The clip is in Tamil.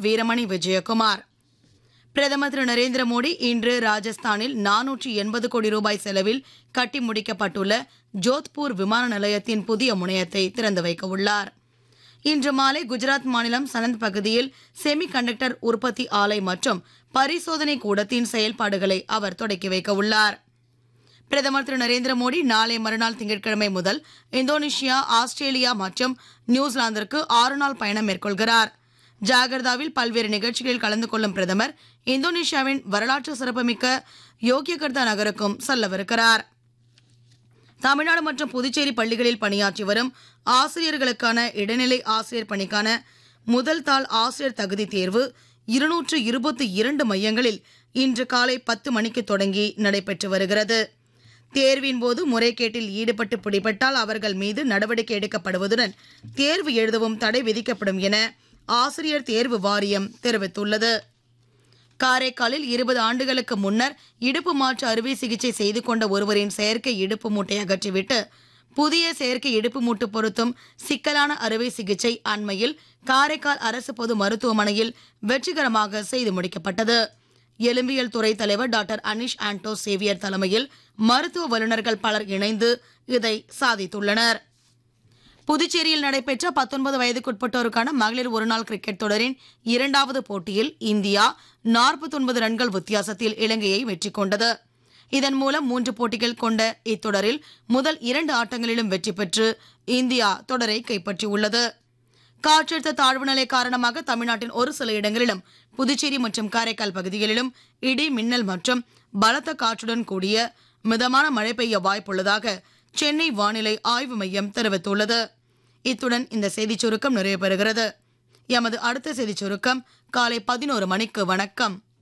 வீரமணி விஜயகுமார் பிரதமர் திரு நரேந்திர மோடி இன்று ராஜஸ்தானில் நானூற்றி எண்பது கோடி ரூபாய் செலவில் கட்டி முடிக்கப்பட்டுள்ள ஜோத்பூர் விமான நிலையத்தின் புதிய முனையத்தை திறந்து வைக்க உள்ளார் இன்று மாலை குஜராத் மாநிலம் சனந்த் பகுதியில் செமி கண்டக்டர் உற்பத்தி ஆலை மற்றும் பரிசோதனை கூடத்தின் செயல்பாடுகளை அவர் தொடக்கி வைக்க உள்ளார் பிரதமர் திரு நரேந்திர மோடி நாளை மறுநாள் திங்கட்கிழமை முதல் இந்தோனேஷியா ஆஸ்திரேலியா மற்றும் நியூசிலாந்திற்கு ஆறு நாள் பயணம் மேற்கொள்கிறார் ஜாகர்தாவில் பல்வேறு நிகழ்ச்சிகளில் கலந்து கொள்ளும் பிரதமர் இந்தோனேஷியாவின் வரலாற்று சிறப்புமிக்க யோக்கியகர்தா நகருக்கும் செல்லவிருக்கிறார் தமிழ்நாடு மற்றும் புதுச்சேரி பள்ளிகளில் பணியாற்றி வரும் ஆசிரியர்களுக்கான இடைநிலை ஆசிரியர் பணிக்கான முதல் தாள் ஆசிரியர் தகுதி தேர்வு இருநூற்று இருபத்தி இரண்டு மையங்களில் இன்று காலை பத்து மணிக்கு தொடங்கி நடைபெற்று வருகிறது தேர்வின் போது முறைகேட்டில் ஈடுபட்டு பிடிபட்டால் அவர்கள் மீது நடவடிக்கை எடுக்கப்படுவதுடன் தேர்வு எழுதவும் தடை விதிக்கப்படும் என ஆசிரியர் தேர்வு வாரியம் தெரிவித்துள்ளது காரைக்காலில் இருபது ஆண்டுகளுக்கு முன்னர் இடுப்பு மாற்று அறுவை சிகிச்சை செய்து கொண்ட ஒருவரின் செயற்கை இடுப்பு மூட்டை அகற்றிவிட்டு புதிய செயற்கை இடுப்பு மூட்டு பொருத்தும் சிக்கலான அறுவை சிகிச்சை அண்மையில் காரைக்கால் அரசு பொது மருத்துவமனையில் வெற்றிகரமாக செய்து முடிக்கப்பட்டது எலும்பியல் துறை தலைவர் டாக்டர் அனிஷ் ஆண்டோ சேவியர் தலைமையில் மருத்துவ வல்லுநர்கள் பலர் இணைந்து இதை சாதித்துள்ளனர் புதுச்சேரியில் நடைபெற்ற பத்தொன்பது வயதுக்குட்பட்டோருக்கான மகளிர் ஒருநாள் கிரிக்கெட் தொடரின் இரண்டாவது போட்டியில் இந்தியா 49 ரன்கள் வித்தியாசத்தில் இலங்கையை வெற்றி கொண்டது இதன் மூலம் மூன்று போட்டிகள் கொண்ட இத்தொடரில் முதல் இரண்டு ஆட்டங்களிலும் வெற்றி பெற்று இந்தியா தொடரை கைப்பற்றியுள்ளது காற்றழுத்த தாழ்வு நிலை காரணமாக தமிழ்நாட்டின் ஒரு சில இடங்களிலும் புதுச்சேரி மற்றும் காரைக்கால் பகுதிகளிலும் இடி மின்னல் மற்றும் பலத்த காற்றுடன் கூடிய மிதமான மழை பெய்ய வாய்ப்புள்ளதாக சென்னை வானிலை ஆய்வு மையம் தெரிவித்துள்ளது இத்துடன் இந்த செய்திச் சுருக்கம் நிறைவு பெறுகிறது எமது அடுத்த செய்திச் சுருக்கம் காலை பதினோரு மணிக்கு வணக்கம்